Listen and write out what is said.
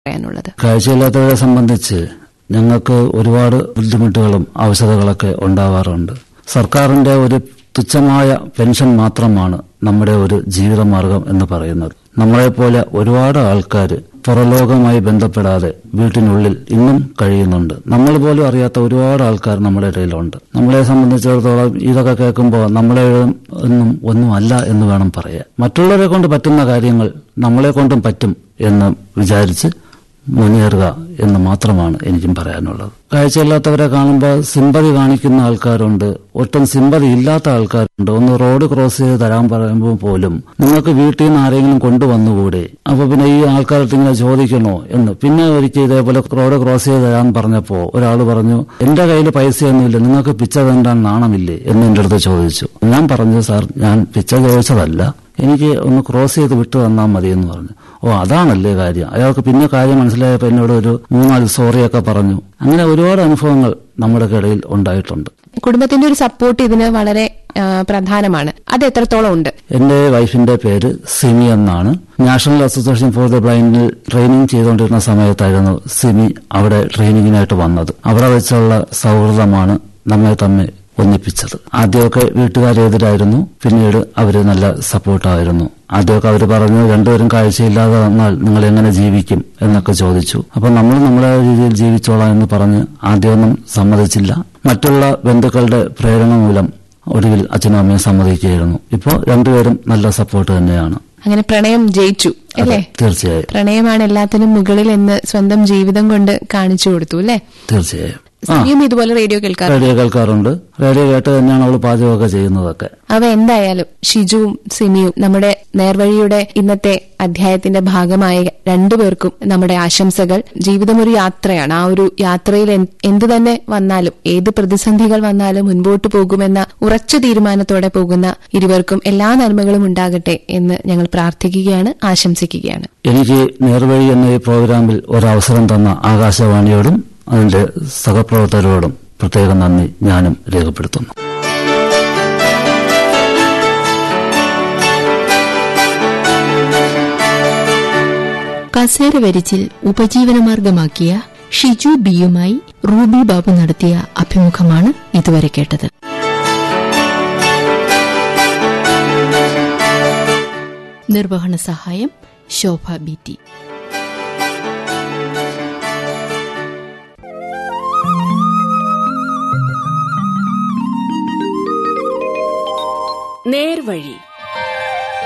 പറയാനുള്ളത് കാഴ്ചയില്ലാത്തവരെ സംബന്ധിച്ച് ഞങ്ങൾക്ക് ഒരുപാട് ബുദ്ധിമുട്ടുകളും അവശതകളൊക്കെ ഉണ്ടാവാറുണ്ട് സർക്കാരിന്റെ ഒരു തുച്ഛമായ പെൻഷൻ മാത്രമാണ് നമ്മുടെ ഒരു ജീവിതമാർഗം എന്ന് പറയുന്നത് നമ്മളെപ്പോലെ ഒരുപാട് ആൾക്കാർ പുറലോകവുമായി ബന്ധപ്പെടാതെ വീട്ടിനുള്ളിൽ ഇന്നും കഴിയുന്നുണ്ട് നമ്മൾ പോലും അറിയാത്ത ഒരുപാട് ആൾക്കാർ നമ്മുടെ ഇടയിലുണ്ട് നമ്മളെ സംബന്ധിച്ചിടത്തോളം ഇതൊക്കെ കേൾക്കുമ്പോൾ നമ്മളെ ഒന്നും ഒന്നും അല്ല എന്ന് വേണം പറയാൻ മറ്റുള്ളവരെ കൊണ്ട് പറ്റുന്ന കാര്യങ്ങൾ നമ്മളെ കൊണ്ടും പറ്റും എന്ന് വിചാരിച്ച് മുന്നേറുക എന്ന് മാത്രമാണ് എനിക്കും പറയാനുള്ളത് കാഴ്ചയില്ലാത്തവരെ കാണുമ്പോൾ സിമ്പതി കാണിക്കുന്ന ആൾക്കാരുണ്ട് ഒട്ടും സിമ്പതി ഇല്ലാത്ത ആൾക്കാരുണ്ട് ഒന്ന് റോഡ് ക്രോസ് ചെയ്ത് തരാൻ പറയുമ്പോൾ പോലും നിങ്ങൾക്ക് വീട്ടിൽ നിന്ന് ആരെങ്കിലും കൊണ്ടുവന്നുകൂടെ അപ്പൊ പിന്നെ ഈ ആൾക്കാർക്ക് ഇങ്ങനെ ചോദിക്കണോ എന്ന് പിന്നെ ഒരിക്കൽ ഇതേപോലെ റോഡ് ക്രോസ് ചെയ്ത് തരാൻ പറഞ്ഞപ്പോ ഒരാൾ പറഞ്ഞു എന്റെ കയ്യിൽ പൈസയൊന്നുമില്ല നിങ്ങൾക്ക് പിച്ച തണ്ടാൻ നാണമില്ലേ എന്ന് എന്റെ അടുത്ത് ചോദിച്ചു ഞാൻ പറഞ്ഞു സാർ ഞാൻ പിച്ച ചോദിച്ചതല്ല എനിക്ക് ഒന്ന് ക്രോസ് ചെയ്ത് വിട്ടു തന്നാൽ മതി എന്ന് പറഞ്ഞു ഓ അതാണല്ലേ കാര്യം അയാൾക്ക് പിന്നെ കാര്യം മനസ്സിലായപ്പോൾ എന്നോട് ഒരു മൂന്നാല് സോറിയൊക്കെ പറഞ്ഞു അങ്ങനെ ഒരുപാട് അനുഭവങ്ങൾ നമ്മുടെ ഇടയിൽ ഉണ്ടായിട്ടുണ്ട് കുടുംബത്തിന്റെ ഒരു സപ്പോർട്ട് ഇതിന് വളരെ ആ, പ്രധാനമാണ് അത് എത്രത്തോളം ഉണ്ട് എന്റെ വൈഫിന്റെ പേര് സിമി എന്നാണ് നാഷണൽ അസോസിയേഷൻ ഫോർ ദ ബ്ലൈൻഡിൽ ട്രെയിനിങ് ചെയ്തുകൊണ്ടിരുന്ന സമയത്തായിരുന്നു സിമി അവിടെ ട്രെയിനിങ്ങിനായിട്ട് വന്നത് അവിടെ വെച്ചുള്ള സൗഹൃദമാണ് നമ്മെ തമ്മിൽ ഒന്നിപ്പിച്ചത് ആദ്യമൊക്കെ വീട്ടുകാരെതിരായിരുന്നു പിന്നീട് അവര് നല്ല സപ്പോർട്ടായിരുന്നു ആദ്യമൊക്കെ അവർ പറഞ്ഞു രണ്ടുപേരും കാഴ്ചയില്ലാതെ വന്നാൽ നിങ്ങൾ എങ്ങനെ ജീവിക്കും എന്നൊക്കെ ചോദിച്ചു അപ്പൊ നമ്മൾ നമ്മുടെ രീതിയിൽ ജീവിച്ചോളാം എന്ന് പറഞ്ഞ് ആദ്യമൊന്നും സമ്മതിച്ചില്ല മറ്റുള്ള ബന്ധുക്കളുടെ പ്രേരണ മൂലം ഒടുവിൽ അച്ഛനും അമ്മയും സമ്മതിക്കുകയായിരുന്നു ഇപ്പോൾ രണ്ടുപേരും നല്ല സപ്പോർട്ട് തന്നെയാണ് അങ്ങനെ പ്രണയം ജയിച്ചു അല്ലേ തീർച്ചയായും പ്രണയമാണ് എല്ലാത്തിനും മുകളിൽ എന്ന് സ്വന്തം ജീവിതം കൊണ്ട് കാണിച്ചു കൊടുത്തു അല്ലേ തീർച്ചയായും ആ സിനിമയും ഇതുപോലെ റേഡിയോ കേൾക്കാറ് റേഡിയോ കേൾക്കാറുണ്ട് റേഡിയോ കേട്ട് തന്നെയാണ് അവൾ പാചകമൊക്കെ ചെയ്യുന്നതൊക്കെ അവ എന്തായാലും ഷിജുവും സിമിയും നമ്മുടെ നേർവഴിയുടെ ഇന്നത്തെ അധ്യായത്തിന്റെ ഭാഗമായ രണ്ടുപേർക്കും നമ്മുടെ ആശംസകൾ ജീവിതം ഒരു യാത്രയാണ് ആ ഒരു യാത്രയിൽ എന്ത് എന്തു തന്നെ വന്നാലും ഏത് പ്രതിസന്ധികൾ വന്നാലും മുൻപോട്ട് പോകുമെന്ന ഉറച്ച തീരുമാനത്തോടെ പോകുന്ന ഇരുവർക്കും എല്ലാ നന്മകളും ഉണ്ടാകട്ടെ എന്ന് ഞങ്ങൾ പ്രാർത്ഥിക്കുകയാണ് ആശംസിക്കുകയാണ് എനിക്ക് നേർവഴി എന്ന ഈ പ്രോഗ്രാമിൽ ഒരവസരം തന്ന ആകാശവാണിയോടും അതിന്റെ സഹപ്രവർത്തകരോടും പ്രത്യേകം നന്ദി ഞാനും രേഖപ്പെടുത്തുന്നു കസേര വരിച്ചിൽ ഉപജീവനമാർഗമാക്കിയ ഷിജു ബിയുമായി റൂബി ബാബു നടത്തിയ അഭിമുഖമാണ് ഇതുവരെ കേട്ടത് നിർവഹണ സഹായം ശോഭ ബി ടി നേർവഴി